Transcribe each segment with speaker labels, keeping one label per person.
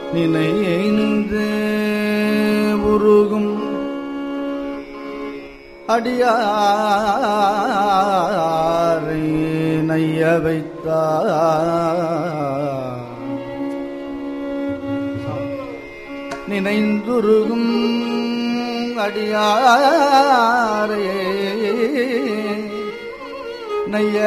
Speaker 1: நினைந்து உருகும் அடியாரை நைய வைத்தார் நினைந்துருகும் அடியாரே நைய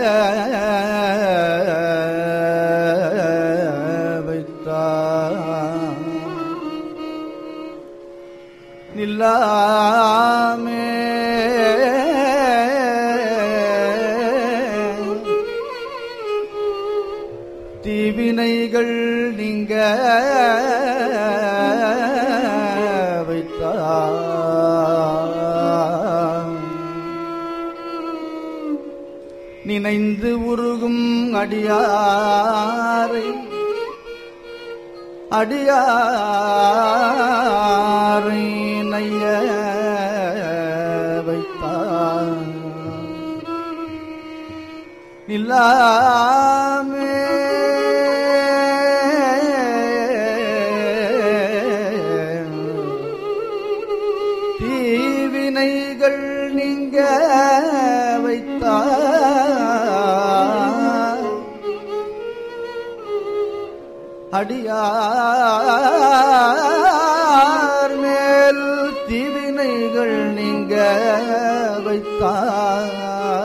Speaker 1: வைத்தார் நில்லாமே தீவினைகள் நீங்க வைத்தார் நினைந்து உருகும் அடியாரை அடியாரை நைய வைத்தார் இல்லாமே தீவினைகள் நீங்க வைத்தார் அடியார் மேல் தீவினைகள் நீங்க வைத்தார்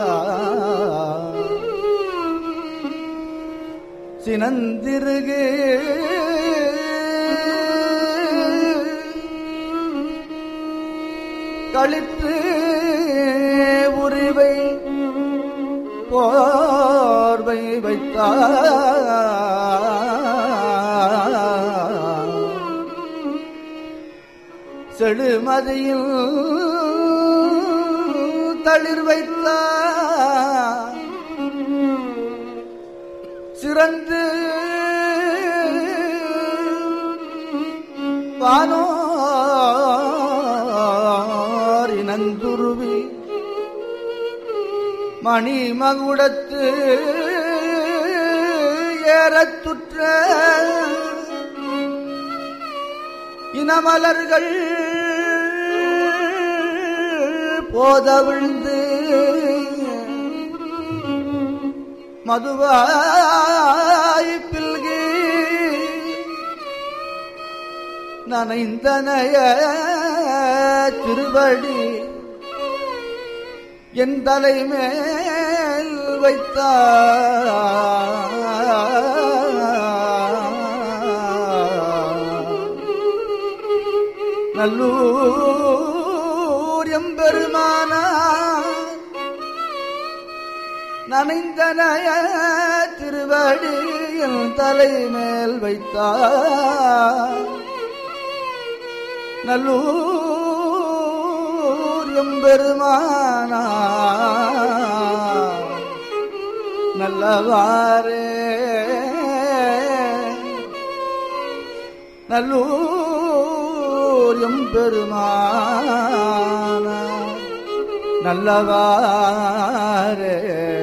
Speaker 1: சினந்திருகு கழித்து உரிவை போர்வை வைத்தார் செழுமதியில் தளிர் வைத்தார் சிறந்து வானோர் இனந்துருவி மணிமகுடத்து ஏறத்துற்ற இனமலர்கள் போதவிழ்ந்து மதுவாய் பில்கி நனைந்தனைய திருவடி என் தலைமேல் வைத்தார் நல்லூர் எம்பெருமானார் நனைந்தனைய திருவடியில் தலைமேல் வைத்தார் நல்லூர் எம்பெருமானார் நல்லவாரே நல்லூர் எம்பெருமானார் நல்லவாரே